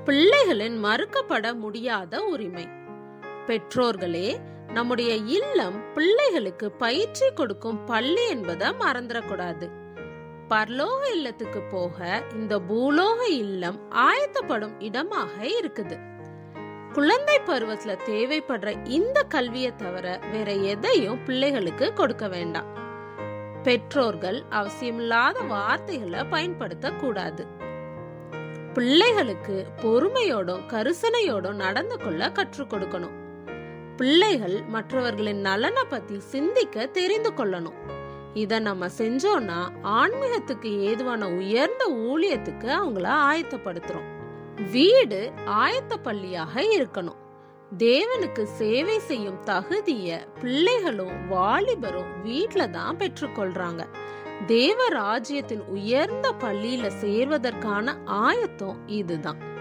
பிள்ளைகளின் மறுக்கப்பட முடியாத உரிமை பெற்றோர்களே நம்முடைய இல்லம் பிள்ளைகளுக்கு பயிற்சி கொடுக்கும் பள்ளி என்பதை மறந்துடக்கூடாது பரலோக இல்லத்துக்கு போக இந்த பூலோக இல்லம் ஆயத்தப்படும் இடமாக இருக்குது குழந்தை பருவத்துல தேவைப்படுற இந்த கல்வியை தவிர வேற எதையும் பிள்ளைகளுக்கு கொடுக்க வேண்டாம் பெற்றோர்கள் அவசியமில்லாத வார்த்தைகளை பயன்படுத்த கூடாது பிள்ளைகளுக்கு பொறுமையோடும் கரிசனையோடும் நடந்து கொள்ள கற்றுக் கொடுக்கணும் பிள்ளைகள் மற்றவர்களின் நலனை பத்தி சிந்திக்க தெரிந்து கொள்ளணும் இத நம்ம செஞ்சோம்னா ஆன்மீகத்துக்கு ஏதுவான உயர்ந்த ஊழியத்துக்கு அவங்கள ஆயத்தப்படுத்துறோம் வீடு ஆயத்த பள்ளியாக இருக்கணும் தேவனுக்கு சேவை செய்யும் தகுதிய பிள்ளைகளும் வாலிபரும் வீட்ல தான் பெற்றுக்கொள்றாங்க தேவ ராஜ்யத்தின் உயர்ந்த பள்ளியில சேர்வதற்கான ஆயத்தம் இதுதான்